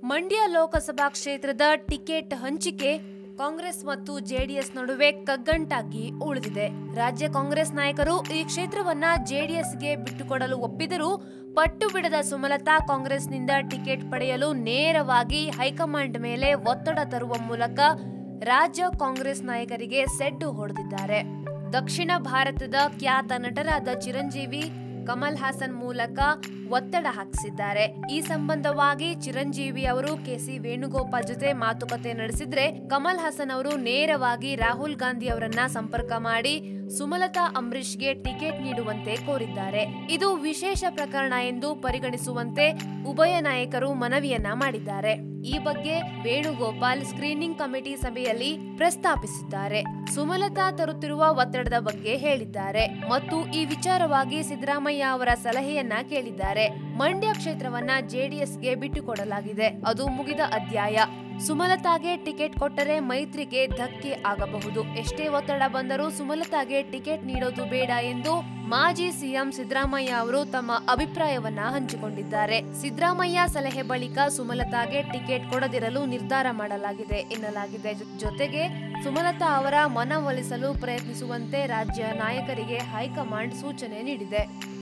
ಮಂಡ್ಯ ಲೋಕಸಭಾ ಕ್ಷೇತ್ರದ ಟಿಕೆಟ್ ಹಂಚಿಕೆ ಕಾಂಗ್ರೆಸ್ ಮತ್ತು ಜೆಡಿಎಸ್ ನಡುವೆ ಕಗ್ಗಂಟಾಗಿ ಉಳಿದಿದೆ ರಾಜ್ಯ ಕಾಂಗ್ರೆಸ್ ನಾಯಕರು ಈ ಕ್ಷೇತ್ರವನ್ನ ಜೆಡಿಎಸ್ಗೆ ಬಿಟ್ಟುಕೊಡಲು ಒಪ್ಪಿದರೂ ಪಟ್ಟು ಬಿಡದ ಸುಮಲತಾ ಕಾಂಗ್ರೆಸ್ನಿಂದ ಟಿಕೆಟ್ ಪಡೆಯಲು ನೇರವಾಗಿ ಹೈಕಮಾಂಡ್ ಮೇಲೆ ಒತ್ತಡ ತರುವ ಮೂಲಕ ರಾಜ್ಯ ಕಾಂಗ್ರೆಸ್ ನಾಯಕರಿಗೆ ಸೆಡ್ಡು ಹೊಡೆದಿದ್ದಾರೆ ದಕ್ಷಿಣ ಭಾರತದ ಖ್ಯಾತ ನಟರಾದ ಚಿರಂಜೀವಿ ಕಮಲ್ ಹಾಸನ್ ಮೂಲಕ ಒತ್ತಡ ಹಾಕಿಸಿದ್ದಾರೆ ಈ ಸಂಬಂಧವಾಗಿ ಚಿರಂಜೀವಿ ಅವರು ಕೆಸಿ ವೇಣುಗೋಪಾಲ್ ಜೊತೆ ಮಾತುಕತೆ ನಡೆಸಿದ್ರೆ ಕಮಲ್ ಹಾಸನ್ ಅವರು ನೇರವಾಗಿ ರಾಹುಲ್ ಗಾಂಧಿ ಅವರನ್ನ ಸಂಪರ್ಕ ಮಾಡಿ ಸುಮಲತಾ ಅಂಬರೀಷ್ಗೆ ಟಿಕೆಟ್ ನೀಡುವಂತೆ ಕೋರಿದ್ದಾರೆ ಇದು ವಿಶೇಷ ಪ್ರಕರಣ ಎಂದು ಪರಿಗಣಿಸುವಂತೆ ಉಭಯ ನಾಯಕರು ಮನವಿಯನ್ನ ಮಾಡಿದ್ದಾರೆ ಈ ಬಗ್ಗೆ ವೇಣುಗೋಪಾಲ್ ಸ್ಕ್ರೀನಿಂಗ್ ಕಮಿಟಿ ಸಭೆಯಲ್ಲಿ ಪ್ರಸ್ತಾಪಿಸಿದ್ದಾರೆ ಸುಮಲತಾ ತರುತ್ತಿರುವ ಒತ್ತಡದ ಬಗ್ಗೆ ಹೇಳಿದ್ದಾರೆ ಮತ್ತು ಈ ವಿಚಾರವಾಗಿ ಸಿದ್ದರಾಮಯ್ಯ ಅವರ ಸಲಹೆಯನ್ನ ಕೇಳಿದ್ದಾರೆ ಮಂಡ್ಯ ಕ್ಷೇತ್ರವನ್ನ ಜೆಡಿಎಸ್ಗೆ ಬಿಟ್ಟುಕೊಡಲಾಗಿದೆ ಅದು ಮುಗಿದ ಅಧ್ಯಾಯ ಸುಮಲತಾಗೆ ಟಿಕೆಟ್ ಕೊಟ್ಟರೆ ಮೈತ್ರಿಗೆ ಧಕ್ಕೆ ಆಗಬಹುದು ಎಷ್ಟೇ ಒತ್ತಡ ಬಂದರೂ ಸುಮಲತಾಗೆ ಟಿಕೆಟ್ ನೀಡೋದು ಬೇಡ ಎಂದು ಮಾಜಿ ಸಿಎಂ ಸಿದ್ದರಾಮಯ್ಯ ಅವರು ತಮ್ಮ ಅಭಿಪ್ರಾಯವನ್ನ ಹಂಚಿಕೊಂಡಿದ್ದಾರೆ ಸಿದ್ದರಾಮಯ್ಯ ಸಲಹೆ ಬಳಿಕ ಸುಮಲತಾಗೆ ಟಿಕೆಟ್ ಕೊಡದಿರಲು ನಿರ್ಧಾರ ಮಾಡಲಾಗಿದೆ ಎನ್ನಲಾಗಿದೆ ಜೊ- ಜೊತೆಗೆ ಸುಮಲತಾ ಅವರ ಮನವೊಲಿಸಲು ಪ್ರಯತ್ನಿಸುವಂತೆ ರಾಜ್ಯ ನಾಯಕರಿಗೆ ಹೈಕಮಾಂಡ್ ಸೂಚನೆ ನೀಡಿದೆ